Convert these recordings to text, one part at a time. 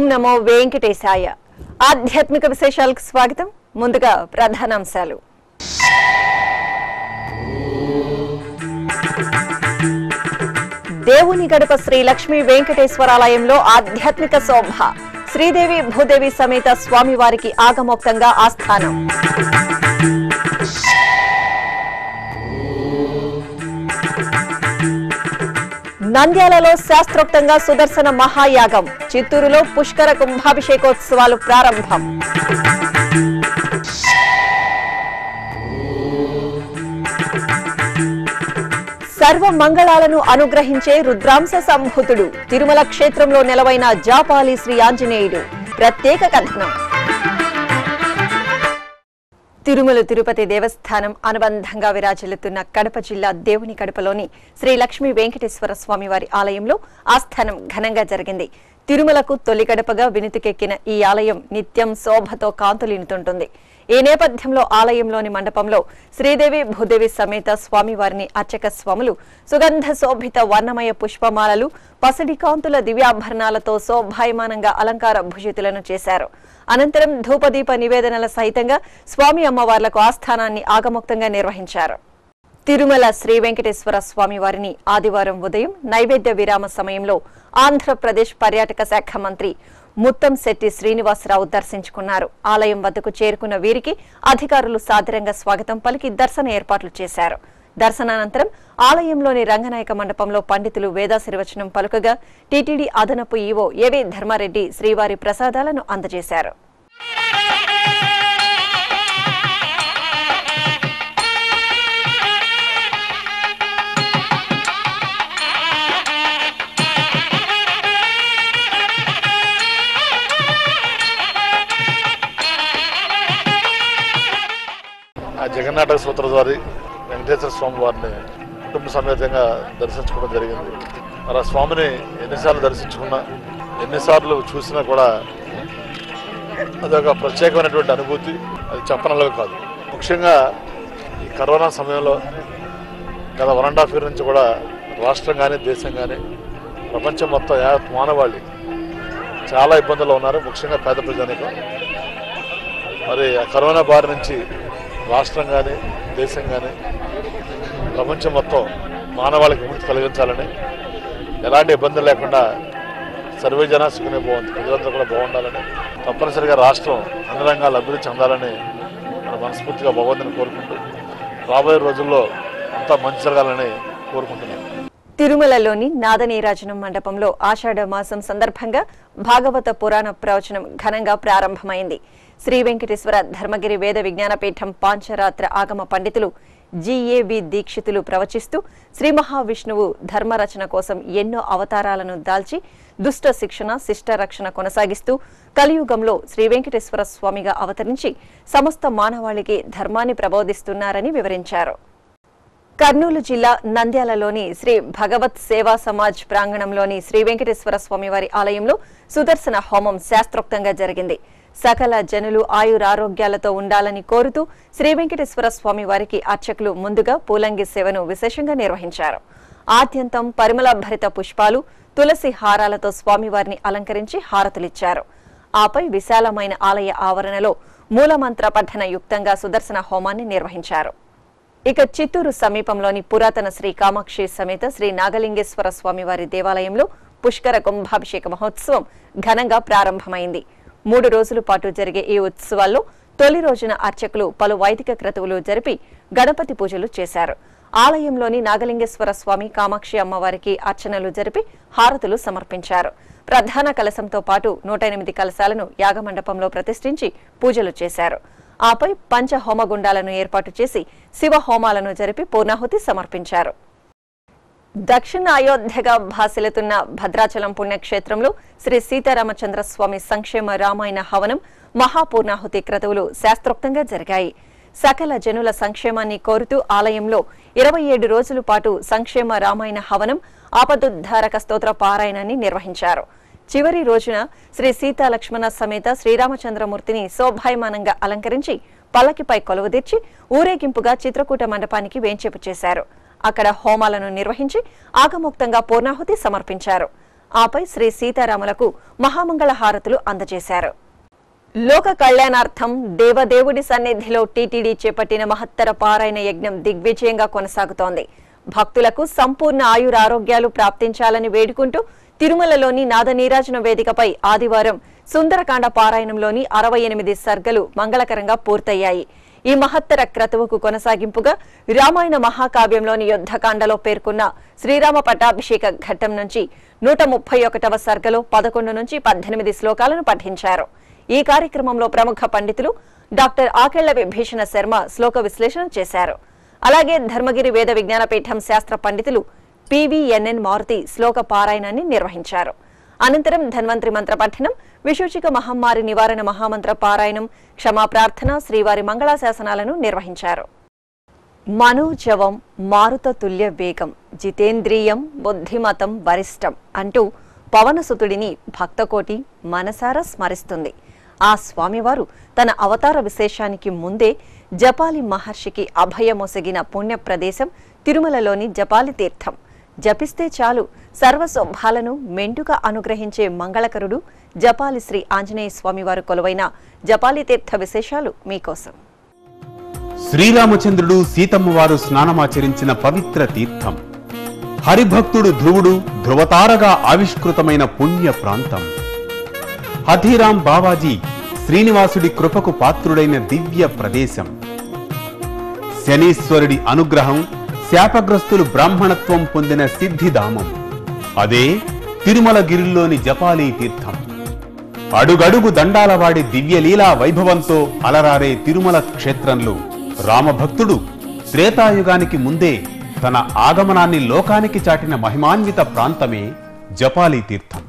నమో వెంకటేశాయ ఆధ్యాత్మిక విశేషాలకు స్వాగతం ముందుగా ప్రధానాంశాలు దేవుని గడప శ్రీ లక్ష్మీ వెంకటేశ్వరాలయంలో ఆధ్యాత్మిక శోభ శ్రీదేవి భూదేవి సమేత స్వామివారికి ఆగమోక్తంగా ఆస్థానం నంద్యాలలో శాస్త్రోక్తంగా సుదర్శన మహాయాగం చిత్తూరులో పుష్కర కుంభాభిషేకోత్సవాలు ప్రారంభం సర్వ మంగళాలను అనుగ్రహించే రుద్రాంశ సంభూతుడు తిరుమల క్షేత్రంలో నెలవైన జాపాలి శ్రీ ఆంజనేయుడు ప్రత్యేక కథనం తిరుమల తిరుపతి దేవస్థానం అనుబంధంగా విరాజిల్లుతున్న కడప జిల్లా దేవుని కడపలోని శ్రీ లక్ష్మీ వెంకటేశ్వర స్వామి వారి ఆలయంలో ఆస్థానం ఘనంగా జరిగింది తిరుమలకు తొలి గడపగా వినుతికెక్కిన ఈ ఆలయం నిత్యం శోభతో కాంతులినుతుంటుంది ఈ నేపథ్యంలో ఆలయంలోని మండపంలో శ్రీదేవి భూదేవి సమేత స్వామివారిని అర్చక స్వాములు సుగంధ శోభిత వర్ణమయ పుష్పమాలలు పసిడి కాంతుల దివ్యాభరణాలతో శోభాయమానంగా అలంకార భూషితులను చేశారు అనంతరం ధూపదీప నివేదనల సహితంగా స్వామి అమ్మవార్లకు ఆస్థానాన్ని ఆగముక్తంగా నిర్వహించారు తిరుమల శ్రీ వెంకటేశ్వర స్వామి వారిని ఆదివారం ఉదయం నైవేద్య విరామ సమయంలో ఆంధ్రప్రదేశ్ పర్యాటక శాఖ మంత్రి ముత్తం శెట్టి శ్రీనివాసరావు దర్శించుకున్నారు ఆలయం వద్దకు చేరుకున్న వీరికి అధికారులు సాదరంగా స్వాగతం పలికి దర్శన ఏర్పాట్లు చేశారు దర్శనానంతరం ఆలయంలోని రంగనాయక మండపంలో పండితులు వేదాశిర్వచనం పలుకగా టీటీడీ అదనపు ఈవో ఏవీ ధర్మారెడ్డి శ్రీవారి ప్రసాదాలను అందజేశారు ఆ జగన్నాటక సూత్రధారి వెంకటేశ్వర స్వామి వారిని కుటుంబ సమేతంగా దర్శించుకోవడం జరిగింది మరి ఆ స్వామిని ఎన్నిసార్లు దర్శించుకున్నా ఎన్నిసార్లు చూసినా కూడా అదొక ప్రత్యేకమైనటువంటి అనుభూతి అది చెప్పనలవి కాదు ముఖ్యంగా ఈ కరోనా సమయంలో గత వన్ అండ్ హాఫ్ ఇయర్ నుంచి కూడా రాష్ట్రం కానీ దేశం కానీ ప్రపంచం మొత్తం యావత్ మానవాళి చాలా ఇబ్బందుల్లో ఉన్నారు ముఖ్యంగా పేద ప్రజానికం మరి ఆ కరోనా బారి నుంచి రాష్ట్రం కానీ దేశం కానీ ప్రపంచం మొత్తం మానవాళికి విముక్తి కలిగించాలని ఎలాంటి ఇబ్బందులు లేకుండా సర్వే జన సుఖనే బాగుంది ప్రజలందరూ కూడా బాగుండాలని తప్పనిసరిగా రాష్ట్రం అన్ని రంగాలు అభివృద్ధి చెందాలని మన మనస్ఫూర్తిగా భగవంతుని కోరుకుంటూ రాబోయే రోజుల్లో అంతా మంచి జరగాలని కోరుకుంటున్నాను తిరుమలలోని నాదనీరాజనం మండపంలో ఆషాఢ మాసం సందర్భంగా భాగవత పురాణ ప్రవచనం ఘనంగా ప్రారంభమైంది శ్రీ వెంకటేశ్వర ధర్మగిరి వేద విజ్ఞాన పీఠం పాంచరాత్ర ఆగమ పండితులు జిఏబి దీక్షితులు ప్రవచిస్తూ శ్రీ మహావిష్ణువు ధర్మరచన కోసం ఎన్నో అవతారాలను దాల్చి దుష్ట శిక్షణ శిష్ట రక్షణ కొనసాగిస్తూ కలియుగంలో శ్రీ వెంకటేశ్వర స్వామిగా అవతరించి సమస్త మానవాళికి ధర్మాన్ని ప్రబోధిస్తున్నారని వివరించారు కర్నూలు జిల్లా నంద్యాలలోని శ్రీ భగవత్ సేవా సమాజ్ ప్రాంగణంలోని శ్రీ వెంకటేశ్వర స్వామివారి ఆలయంలో సుదర్శన హోమం శాస్త్రోక్తంగా జరిగింది సకల జనులు ఆయురారోగ్యాలతో ఉండాలని కోరుతూ శ్రీ వెంకటేశ్వర స్వామి వారికి అర్చకులు ముందుగా పూలంగి సేవను విశేషంగా నిర్వహించారు ఆద్యంతం పరిమళ భరిత పుష్పాలు తులసి హారాలతో స్వామివారిని అలంకరించి హారతులిచ్చారు ఆపై విశాలమైన ఆలయ ఆవరణలో మూలమంత్ర పఠన యుక్తంగా సుదర్శన హోమాన్ని నిర్వహించారు ఇక చిత్తూరు సమీపంలోని పురాతన శ్రీ కామాక్షి సమేత శ్రీ నాగలింగేశ్వర స్వామివారి దేవాలయంలో పుష్కర కుంభాభిషేక మహోత్సవం ఘనంగా ప్రారంభమైంది మూడు రోజుల పాటు జరిగే ఈ ఉత్సవాల్లో తొలి రోజున అర్చకులు పలు వైదిక క్రతువులు జరిపి గణపతి పూజలు చేశారు ఆలయంలోని నాగలింగేశ్వర స్వామి కామాక్షి అమ్మవారికి అర్చనలు జరిపి హారతులు సమర్పించారు ప్రధాన కలశంతో పాటు నూట ఎనిమిది కలశాలను యాగమండపంలో ప్రతిష్ఠించి పూజలు చేశారు ఆపై పంచ హోమగుండాలను ఏర్పాటు చేసి శివ హోమాలను జరిపి పూర్ణాహుతి సమర్పించారు దక్షిణ అయోధ్యగా భాసిల్లుతున్న భద్రాచలం పుణ్యక్షేత్రంలో శ్రీ సీతారామచంద్ర స్వామి సంక్షేమ రామాయణ హవనం మహాపూర్ణాహుతి క్రతువులు శాస్త్రోక్తంగా జరిగాయి సకల జనుల సంక్షేమాన్ని కోరుతూ ఆలయంలో ఇరవై ఏడు రోజుల పాటు సంక్షేమ రామాయణ హవనం ఆపదుద్ధారక స్తోత్ర పారాయణాన్ని నిర్వహించారు చివరి రోజున శ్రీ సీతా లక్ష్మణ సమేత శ్రీరామచంద్రమూర్తిని శోభాయమానంగా అలంకరించి పల్లకిపై కొలువుదీర్చి ఊరేగింపుగా చిత్రకూట మండపానికి వేంచేపు చేశారు అక్కడ హోమాలను నిర్వహించి ఆగమోక్తంగా పూర్ణాహుతి సమర్పించారు ఆపై శ్రీ సీతారాములకు మహామంగళ హారతులు అందజేశారు లోక కళ్యాణార్థం దేవదేవుడి సన్నిధిలో టీటీడీ చేపట్టిన మహత్తర పారాయణ యజ్ఞం దిగ్విజయంగా కొనసాగుతోంది భక్తులకు సంపూర్ణ ఆయురారోగ్యాలు ప్రాప్తించాలని వేడుకుంటూ తిరుమలలోని నాదనీరాజన వేదికపై ఆదివారం సుందరకాండ పారాయణంలోని అరవై ఎనిమిది సర్గలు మంగళకరంగా పూర్తయ్యాయి ఈ మహత్తర క్రతువుకు కొనసాగింపుగా రామాయణ మహాకావ్యంలోని యుద్ధకాండలో పేర్కొన్న శ్రీరామ పట్టాభిషేక ఘట్టం నుంచి నూట ముప్పై ఒకటవ సర్గలో పదకొండు నుంచి పద్దెనిమిది శ్లోకాలను పఠించారు ఈ కార్యక్రమంలో ప్రముఖ పండితులు డాక్టర్ ఆకెళ్ల విభీషణ శర్మ శ్లోక విశ్లేషణ చేశారు అలాగే ధర్మగిరి వేద విజ్ఞాన పీఠం శాస్త్ర పండితులు పివిఎన్ఎన్ మారుతి శ్లోక పారాయణాన్ని నిర్వహించారు అనంతరం ధన్వంతరి మంత్ర పఠనం విశూచిక మహమ్మారి నివారణ మహామంత్ర పారాయణం క్షమాప్రార్థన శ్రీవారి మంగళాశాసనాలను నిర్వహించారు మనోజవం మారుత తుల్య వేగం జితేంద్రియం బుద్ధిమతం వరిష్టం అంటూ పవనసుతుడిని భక్తకోటి మనసారా స్మరిస్తుంది ఆ స్వామివారు తన అవతార విశేషానికి ముందే జపాలి మహర్షికి అభయమొసగిన పుణ్య ప్రదేశం తిరుమలలోని జపాలి తీర్థం జపిస్తే చాలు సర్వశుభాలను మెండుగా అనుగ్రహించే మంగళకరుడు జపాలి శ్రీ ఆంజనేయ స్వామివారు కొలువైన జపాలి తీర్థ విశేషాలు మీకోసం శ్రీరామచంద్రుడు సీతమ్మ వారు స్నానమాచరించిన పవిత్ర తీర్థం హరిభక్తుడు ధ్రువుడు ధ్రువతారగా ఆవిష్కృతమైన పుణ్య ప్రాంతం హథీరాం బావాజీ శ్రీనివాసుడి కృపకు పాత్రుడైన దివ్య ప్రదేశం శనీశ్వరుడి అనుగ్రహం శాపగ్రస్తులు బ్రాహ్మణత్వం పొందిన సిద్ధిధామం అదే తిరుమలగిరిలోని జపాలీ తీర్థం అడుగడుగు దండాలవాడి దివ్యలీలా వైభవంతో అలరారే తిరుమల క్షేత్రంలో రామభక్తుడు త్రేతాయుగానికి ముందే తన ఆగమనాన్ని లోకానికి చాటిన మహిమాన్విత ప్రాంతమే జపాలీ తీర్థం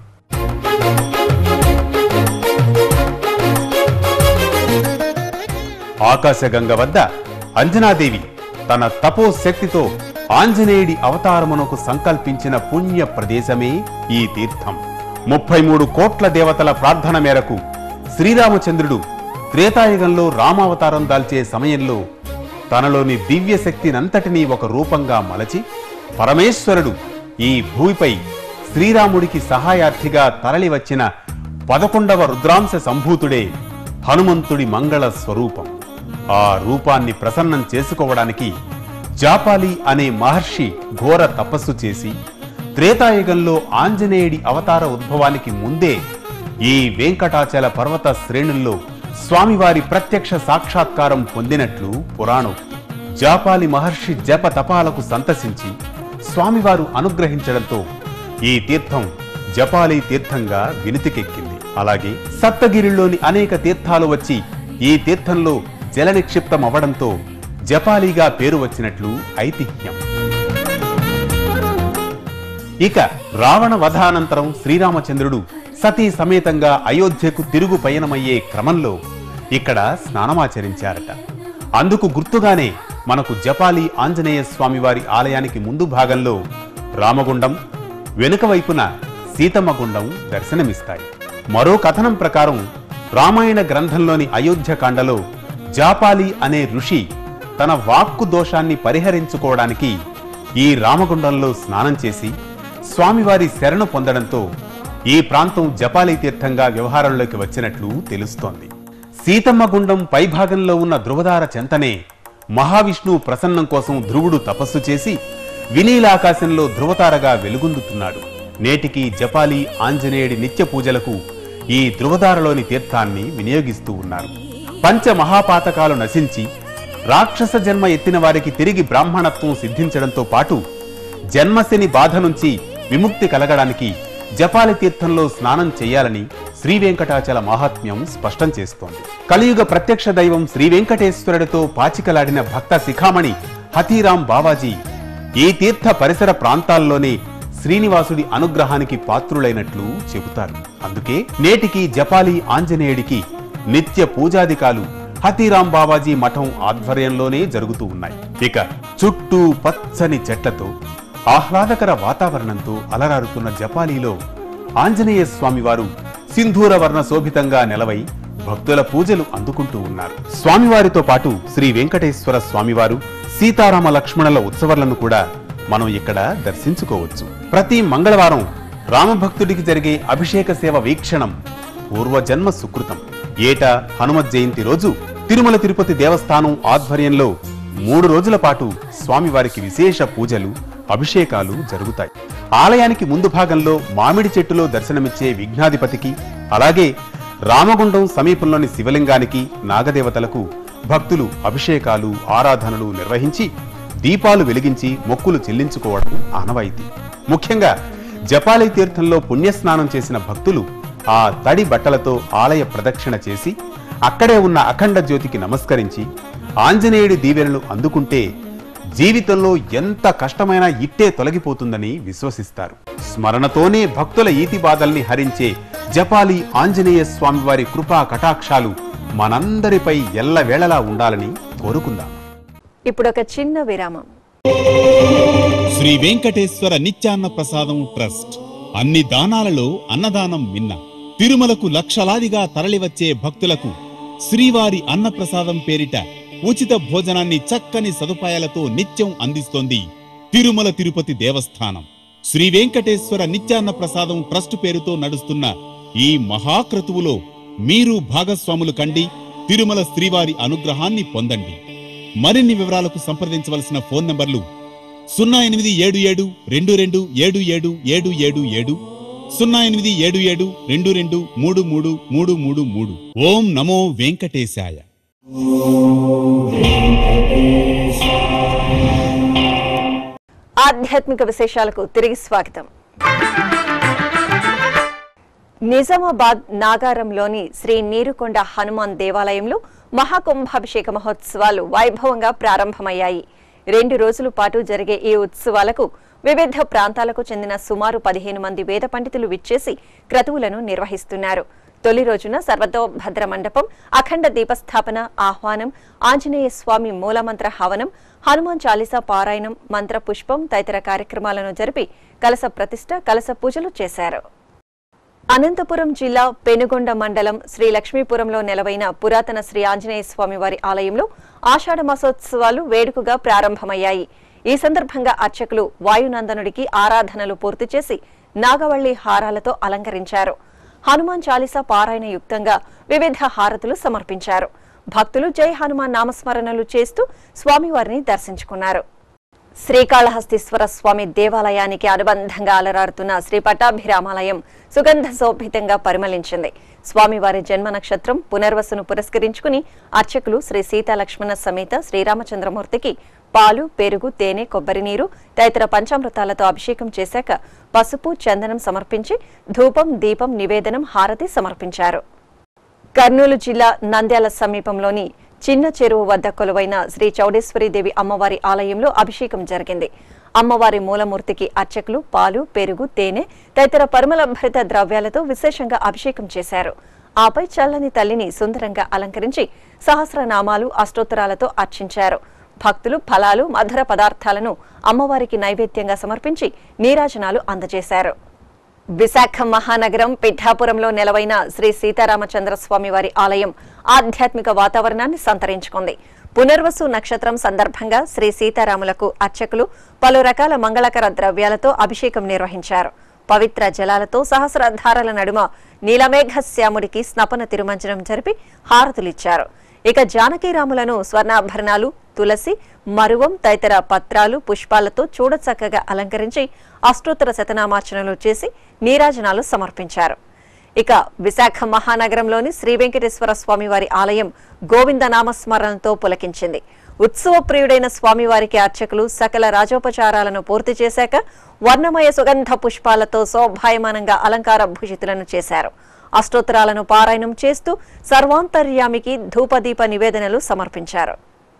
ఆకాశగంగ వద్ద అంజనాదేవి తన తపో శక్తితో ఆంజనేయుడి అవతారమునకు సంకల్పించిన పుణ్య ప్రదేశమే ఈ తీర్థం ముప్పై మూడు కోట్ల దేవతల ప్రార్థన మేరకు శ్రీరామచంద్రుడు త్రేతాయుగంలో రామావతారం దాల్చే సమయంలో తనలోని దివ్య శక్తినంతటినీ ఒక రూపంగా మలచి పరమేశ్వరుడు ఈ భూమిపై శ్రీరాముడికి సహాయార్థిగా తరలివచ్చిన పదకొండవ రుద్రాంశ సంభూతుడే హనుమంతుడి మంగళ స్వరూపం ఆ రూపాన్ని ప్రసన్నం చేసుకోవడానికి జాపాలి అనే మహర్షి ఘోర తపస్సు చేసి త్రేతాయుగంలో ఆంజనేయుడి అవతార ఉద్భవానికి ముందే ఈ వెంకటాచల పర్వత శ్రేణుల్లో స్వామివారి ప్రత్యక్ష సాక్షాత్కారం పొందినట్లు పురాణం జాపాలి మహర్షి జప తపాలకు సంతసించి స్వామివారు అనుగ్రహించడంతో ఈ తీర్థం జపాలి తీర్థంగా వినుతికెక్కింది అలాగే సప్తగిరిలోని అనేక తీర్థాలు వచ్చి ఈ తీర్థంలో జల నిక్షిప్తం అవ్వడంతో జపాలిగా పేరు వచ్చినట్లు ఐతిహ్యం ఇక రావణ వధానంతరం శ్రీరామచంద్రుడు సతీ సమేతంగా అయోధ్యకు తిరుగు పయనమయ్యే క్రమంలో ఇక్కడ స్నానమాచరించారట అందుకు గుర్తుగానే మనకు జపాలి ఆంజనేయ స్వామివారి ఆలయానికి ముందు భాగంలో రామగుండం వెనుక వైపున సీతమ్మ గుండం దర్శనమిస్తాయి మరో కథనం ప్రకారం రామాయణ గ్రంథంలోని అయోధ్యకాండలో జాపాలి అనే ఋషి తన వాక్కు దోషాన్ని పరిహరించుకోవడానికి ఈ రామగుండంలో స్నానం చేసి స్వామివారి శరణు పొందడంతో ఈ ప్రాంతం జపాలి తీర్థంగా వ్యవహారంలోకి వచ్చినట్లు తెలుస్తోంది సీతమ్మ గుండం పైభాగంలో ఉన్న ధృవదార చెంతనే మహావిష్ణువు ప్రసన్నం కోసం ధ్రువుడు తపస్సు చేసి వినీలాకాశంలో ధృవతారగా వెలుగొందుతున్నాడు నేటికి జపాలి ఆంజనేయుడి నిత్య పూజలకు ఈ ధృవదారలోని తీర్థాన్ని వినియోగిస్తూ ఉన్నారు పంచ మహాపాతకాలు నశించి రాక్షస జన్మ ఎత్తిన వారికి తిరిగి బ్రాహ్మణత్వం సిద్ధించడంతో పాటు జన్మశని బాధ నుంచి విముక్తి కలగడానికి జపాలి తీర్థంలో స్నానం చేయాలని శ్రీ వెంకటాచల మహాత్మ్యం స్పష్టం చేస్తోంది కలియుగ ప్రత్యక్ష దైవం శ్రీ వెంకటేశ్వరుడితో పాచికలాడిన భక్త శిఖామణి హతీరాం బావాజీ ఈ తీర్థ పరిసర ప్రాంతాల్లోనే శ్రీనివాసుడి అనుగ్రహానికి పాత్రులైనట్లు చెబుతారు అందుకే నేటికి జపాలి ఆంజనేయుడికి నిత్య పూజాదికాలు హతీరాం బాబాజీ మఠం ఆధ్వర్యంలోనే జరుగుతూ ఉన్నాయి ఇక చుట్టూ పచ్చని చెట్లతో ఆహ్లాదకర వాతావరణంతో అలరారుతున్న జపాలీలో ఆంజనేయ స్వామివారు సింధూర వర్ణ శోభితంగా నిలవై భక్తుల పూజలు అందుకుంటూ ఉన్నారు స్వామివారితో పాటు శ్రీ వెంకటేశ్వర స్వామివారు సీతారామ లక్ష్మణుల ఉత్సవాలను కూడా మనం ఇక్కడ దర్శించుకోవచ్చు ప్రతి మంగళవారం రామభక్తుడికి జరిగే అభిషేక సేవ వీక్షణం పూర్వజన్మ సుకృతం ఏటా హనుమత్ జయంతి రోజు తిరుమల తిరుపతి దేవస్థానం ఆధ్వర్యంలో మూడు రోజుల పాటు స్వామివారికి విశేష పూజలు అభిషేకాలు జరుగుతాయి ఆలయానికి ముందు భాగంలో మామిడి చెట్టులో దర్శనమిచ్చే విఘ్నాధిపతికి అలాగే రామగుండం సమీపంలోని శివలింగానికి నాగదేవతలకు భక్తులు అభిషేకాలు ఆరాధనలు నిర్వహించి దీపాలు వెలిగించి మొక్కులు చెల్లించుకోవడం ఆనవాయితీ ముఖ్యంగా జపాలై తీర్థంలో పుణ్యస్నానం చేసిన భక్తులు ఆ తడి బట్టలతో ఆలయ ప్రదక్షిణ చేసి అక్కడే ఉన్న అఖండ జ్యోతికి నమస్కరించి ఆంజనేయుడి దీవెనలు అందుకుంటే జీవితంలో ఎంత కష్టమైనా ఇట్టే తొలగిపోతుందని విశ్వసిస్తారు స్మరణతోనే భక్తుల ఈతి బాధల్ని హరించే జపాలి ఆంజనేయ స్వామివారి కృపా కటాక్షాలు మనందరిపై ఎల్లవేళలా ఉండాలని కోరుకుందాం ఇప్పుడు ఒక చిన్న విరామం శ్రీ వెంకటేశ్వర నిత్యాన్న ప్రసాదం ట్రస్ట్ అన్ని దానాలలో అన్నదానం మిన్న తిరుమలకు లక్షలాదిగా తరలివచ్చే భక్తులకు శ్రీవారి అన్నప్రసాదం పేరిట ఉచిత భోజనాన్ని చక్కని సదుపాయాలతో నిత్యం అందిస్తోంది తిరుమల తిరుపతి దేవస్థానం శ్రీ వెంకటేశ్వర నిత్యాన్న ప్రసాదం ట్రస్ట్ పేరుతో నడుస్తున్న ఈ మహాక్రతువులో మీరు భాగస్వాములు కండి తిరుమల శ్రీవారి అనుగ్రహాన్ని పొందండి మరిన్ని వివరాలకు సంప్రదించవలసిన ఫోన్ నంబర్లు సున్నా ఎనిమిది ఏడు ఏడు రెండు రెండు ఏడు ఏడు ఏడు ఏడు ఏడు సున్నా ఎనిమిది ఏడు ఏడు రెండు రెండు మూడు మూడు మూడు మూడు మూడు ఓం నమో వెంకటేశాయ ఆధ్యాత్మిక విశేషాలకు తిరిగి స్వాగతం నిజామాబాద్ నాగారంలోని శ్రీ నీరుకొండ హనుమాన్ దేవాలయంలో మహాకుంభాభిషేక మహోత్సవాలు వైభవంగా ప్రారంభమయ్యాయి రెండు రోజుల పాటు జరిగే ఈ ఉత్సవాలకు వివిధ ప్రాంతాలకు చెందిన సుమారు పదిహేను మంది వేద పండితులు విచ్చేసి క్రతువులను నిర్వహిస్తున్నారు తొలి రోజున సర్వతోభద్ర మండపం అఖండ దీపస్థాపన ఆహ్వానం ఆంజనేయ స్వామి మూలమంత్ర హవనం హనుమాన్ చాలీసా పారాయణం మంత్ర పుష్పం తదితర కార్యక్రమాలను జరిపి కలస ప్రతిష్ట కలస పూజలు చేశారు అనంతపురం జిల్లా పెనుగొండ మండలం శ్రీ లక్ష్మీపురంలో నెలవైన పురాతన శ్రీ ఆంజనేయ స్వామి వారి ఆలయంలో ఆషాఢ మాసోత్సవాలు వేడుకగా ప్రారంభమయ్యాయి ఈ సందర్భంగా అర్చకులు వాయునందనుడికి ఆరాధనలు పూర్తి చేసి నాగవల్లి హారాలతో అలంకరించారు హనుమాన్ చాలీసా పారాయణ యుక్తంగా వివిధ హారతులు సమర్పించారు భక్తులు జై హనుమాన్ నామస్మరణలు చేస్తూ స్వామివారిని దర్శించుకున్నారు శ్రీకాళహస్తీశ్వర స్వామి దేవాలయానికి అనుబంధంగా అలరారుతున్న శ్రీ పట్టాభిరామాలయం సుగంధ శోభితంగా పరిమళించింది స్వామివారి జన్మ నక్షత్రం పునర్వసును పురస్కరించుకుని అర్చకులు శ్రీ సీతాలక్ష్మణ సమేత శ్రీరామచంద్రమూర్తికి పాలు పెరుగు తేనె కొబ్బరి నీరు తదితర పంచామృతాలతో అభిషేకం చేశాక పసుపు చందనం సమర్పించి ధూపం దీపం నివేదనం హారతి సమర్పించారు కర్నూలు జిల్లా నంద్యాల సమీపంలోని చిన్న చెరువు వద్ద కొలువైన శ్రీ చౌడేశ్వరీదేవి అమ్మవారి ఆలయంలో అభిషేకం జరిగింది అమ్మవారి మూలమూర్తికి అర్చకులు పాలు పెరుగు తేనె తదితర పరిమళ భరిత ద్రవ్యాలతో విశేషంగా అభిషేకం చేశారు ఆపై చల్లని తల్లిని సుందరంగా అలంకరించి సహస్రనామాలు అష్టోత్తరాలతో అర్చించారు భక్తులు ఫలాలు మధుర పదార్థాలను అమ్మవారికి నైవేద్యంగా సమర్పించి నీరాజనాలు అందజేశారు విశాఖ మహానగరం పిఠాపురంలో నెలవైన శ్రీ సీతారామచంద్ర స్వామి వారి ఆలయం ఆధ్యాత్మిక వాతావరణాన్ని సంతరించుకుంది పునర్వసు నక్షత్రం సందర్భంగా శ్రీ సీతారాములకు అర్చకులు పలు రకాల మంగళకర ద్రవ్యాలతో అభిషేకం నిర్వహించారు పవిత్ర జలాలతో సహస్రధారల నడుమ నీలమేఘ శ్యాముడికి స్నపన తిరుమంజనం జరిపి హారతులిచ్చారు ఇక జానకీరాములను స్వర్ణాభరణాలు తులసి మరువం తదితర పత్రాలు పుష్పాలతో చూడచక్కగా అలంకరించి అష్టోత్తర శతనామార్చనలు చేసి నీరాజనాలు సమర్పించారు ఇక విశాఖ మహానగరంలోని శ్రీ వెంకటేశ్వర స్వామివారి ఆలయం గోవింద నామస్మరణతో పులకించింది ఉత్సవ ప్రియుడైన స్వామివారికి అర్చకులు సకల రాజోపచారాలను పూర్తి చేశాక వర్ణమయ సుగంధ పుష్పాలతో శోభాయమానంగా అలంకార భూషితులను చేశారు అష్టోత్తరాలను పారాయణం చేస్తూ సర్వాంతర్యామికి ధూపదీప నివేదనలు సమర్పించారు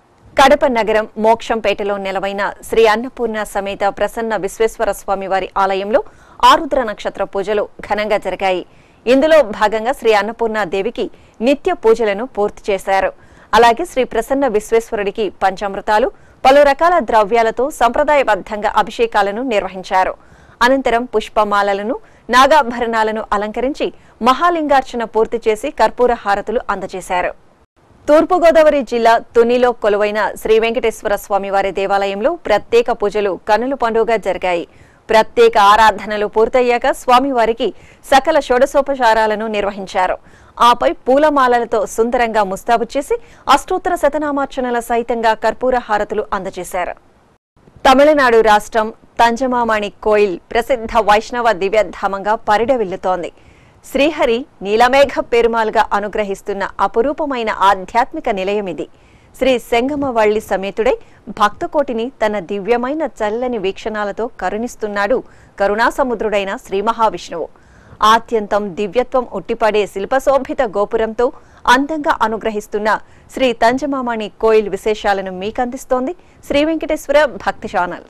కడప నగరం మోక్షంపేటలో నెలవైన శ్రీ అన్నపూర్ణ సమేత ప్రసన్న విశ్వేశ్వర స్వామి వారి ఆలయంలో ఆరుద్ర నక్షత్ర పూజలు ఘనంగా జరిగాయి ఇందులో భాగంగా శ్రీ అన్నపూర్ణ దేవికి నిత్య పూజలను పూర్తి చేశారు అలాగే శ్రీ ప్రసన్న విశ్వేశ్వరుడికి పంచామృతాలు పలు రకాల ద్రవ్యాలతో సంప్రదాయబద్ధంగా అభిషేకాలను నిర్వహించారు అనంతరం పుష్పమాలలను నాగాభరణాలను అలంకరించి మహాలింగార్చన పూర్తి చేసి కర్పూర హారతులు అందజేశారు తూర్పుగోదావరి జిల్లా తునిలో కొలువైన శ్రీ వెంకటేశ్వర స్వామివారి దేవాలయంలో ప్రత్యేక పూజలు కన్నుల పండుగ జరిగాయి ప్రత్యేక ఆరాధనలు పూర్తయ్యాక స్వామివారికి సకల షోడశోపచారాలను నిర్వహించారు ఆపై పూలమాలలతో సుందరంగా ముస్తాబు చేసి అష్టోత్తర శతనామార్చనల సహితంగా కర్పూర హారతులు అందజేశారు తమిళనాడు రాష్ట్రం తంజమామణి కోయిల్ ప్రసిద్ధ వైష్ణవ దివ్యధామంగా పరిడవిల్లుతోంది శ్రీహరి నీలమేఘ పెరుమాలుగా అనుగ్రహిస్తున్న అపురూపమైన ఆధ్యాత్మిక నిలయం ఇది శ్రీ సెంగమవల్లి సమేతుడై భక్తకోటిని తన దివ్యమైన చల్లని వీక్షణాలతో కరుణిస్తున్నాడు కరుణాసముద్రుడైన శ్రీ మహావిష్ణువు ఆత్యంతం దివ్యత్వం ఉట్టిపడే శిల్పశోభిత గోపురంతో అందంగా అనుగ్రహిస్తున్న శ్రీ తంజమామణి కోయిల్ విశేషాలను మీకందిస్తోంది శ్రీ వెంకటేశ్వర భక్తి ఛానల్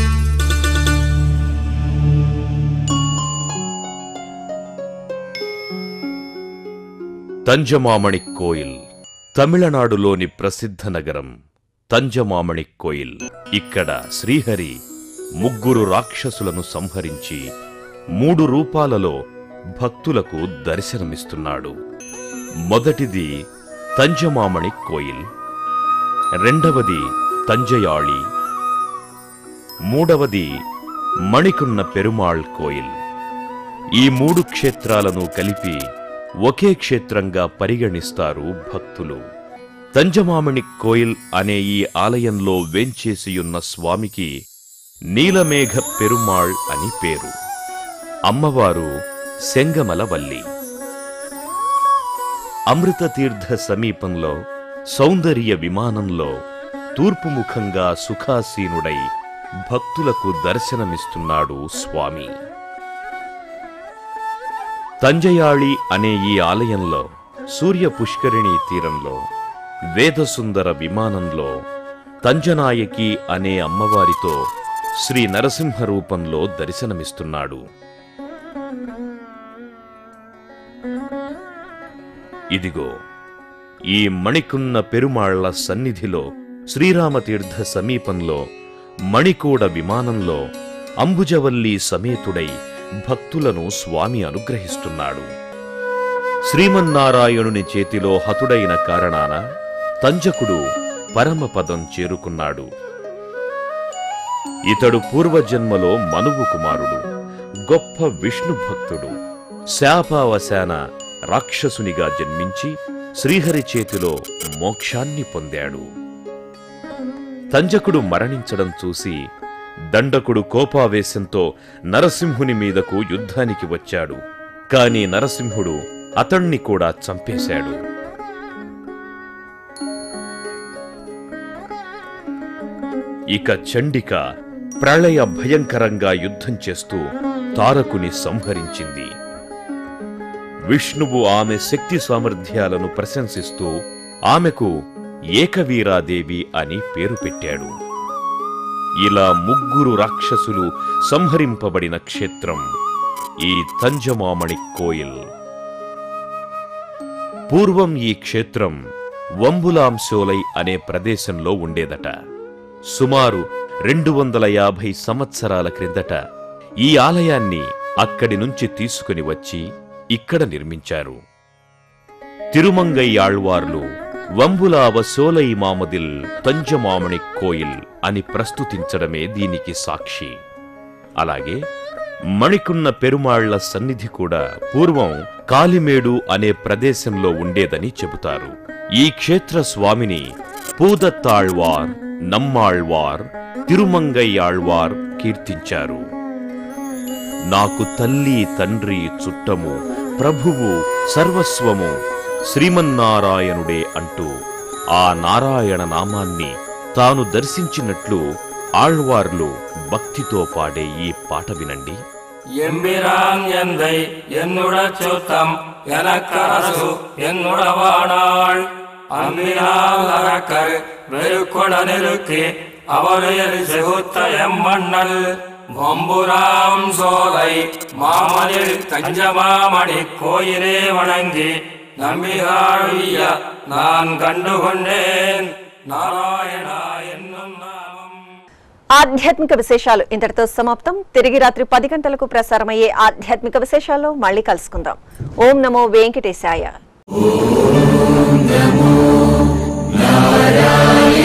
తంజమామణి కోయిల్ తమిళనాడులోని ప్రసిద్ధ నగరం తంజమామణి కోయిల్ ఇక్కడ శ్రీహరి ముగ్గురు రాక్షసులను సంహరించి మూడు రూపాలలో భక్తులకు దర్శనమిస్తున్నాడు మొదటిది తంజమామణి కోయిల్ రెండవది తంజయాళి మూడవది మణికున్న పెరుమాళ్ కోయిల్ ఈ మూడు క్షేత్రాలను కలిపి ఒకే క్షేత్రంగా పరిగణిస్తారు భక్తులు తంజమామణి కోయిల్ అనే ఈ ఆలయంలో వేంచేసియున్న స్వామికి నీలమేఘ పెరుమాళ్ అని పేరు అమ్మవారు సెంగమల వల్లి అమృతతీర్థ సమీపంలో సౌందర్య విమానంలో తూర్పుముఖంగా సుఖాసీనుడై భక్తులకు దర్శనమిస్తున్నాడు స్వామి తంజయాళి అనే ఈ ఆలయంలో సూర్య పుష్కరిణి తీరంలో వేదసుందర విమానంలో తంజనాయకి అనే అమ్మవారితో శ్రీ నరసింహ రూపంలో దర్శనమిస్తున్నాడు ఇదిగో ఈ మణికున్న పెరుమాళ్ల సన్నిధిలో శ్రీరామతీర్థ సమీపంలో మణికూడ విమానంలో అంబుజవల్లి సమేతుడై భక్తులను స్వామి అనుగ్రహిస్తున్నాడు శ్రీమన్నారాయణుని చేతిలో హతుడైన కారణాన తంజకుడు పరమపదం చేరుకున్నాడు ఇతడు పూర్వజన్మలో మనువు కుమారుడు గొప్ప విష్ణు భక్తుడు శాపావశాన రాక్షసునిగా జన్మించి శ్రీహరి చేతిలో మోక్షాన్ని పొందాడు తంజకుడు మరణించడం చూసి దండకుడు కోపావేశంతో నరసింహుని మీదకు యుద్ధానికి వచ్చాడు కాని నరసింహుడు అతణ్ణి కూడా చంపేశాడు ఇక చండిక ప్రళయ భయంకరంగా యుద్ధం చేస్తూ తారకుని సంహరించింది విష్ణువు ఆమె శక్తి సామర్థ్యాలను ప్రశంసిస్తూ ఆమెకు ఏకవీరాదేవి అని పేరు పెట్టాడు ఇలా ముగ్గురు రాక్షసులు సంహరింపబడిన క్షేత్రం ఈ తంజమామణి కోయిల్ పూర్వం ఈ క్షేత్రం వంబులాంశోలై అనే ప్రదేశంలో ఉండేదట సుమారు రెండు వందల యాభై సంవత్సరాల క్రిందట ఈ ఆలయాన్ని అక్కడి నుంచి తీసుకుని వచ్చి ఇక్కడ నిర్మించారు తిరుమంగై ఆళ్వార్లు వంబులావ సోలై మామదిల్ తంజమామణి కోయిల్ అని ప్రస్తుతించడమే దీనికి సాక్షి అలాగే మణికున్న పెరుమాళ్ల సన్నిధి కూడా పూర్వం కాలిమేడు అనే ప్రదేశంలో ఉండేదని చెబుతారు ఈ క్షేత్ర స్వామిని పూదత్తాళ్వార్ నమ్మాళ్వార్ తిరుమంగై ఆళ్వార్ కీర్తించారు నాకు తల్లి తండ్రి చుట్టము ప్రభువు సర్వస్వము శ్రీమన్నారాయణుడే అంటూ ఆ నారాయణ నామాన్ని తాను దర్శించినట్లు ఆళ్వార్లు భక్తితో పాడే ఈ పాట వినండి எம்பிரான் எந்தை என்னுட சுத்தம் எனக்கரசு என்னுட வாணாள் அன்பினால் அரக்கர் வெறுக்கொட நெருக்கி அவரையல் செகுத்த எம்மண்ணல் மொம்புராம் சோலை மாமனில் தஞ்சமாமணி கோயிலே வணங்கி நம்பிகாழிய நான் கண்டுகொண்டேன் நாராயணா என்னும் நாமம் ఆధ్యాత్మిక విశేషాలు ఇంతటితో సమాప్తం తిరిగి రాత్రి పది గంటలకు ప్రసారమయ్యే ఆధ్యాత్మిక విశేషాల్లో మళ్ళీ కలుసుకుందాం ఓం నమో వెంకటేశాయ నారాయణ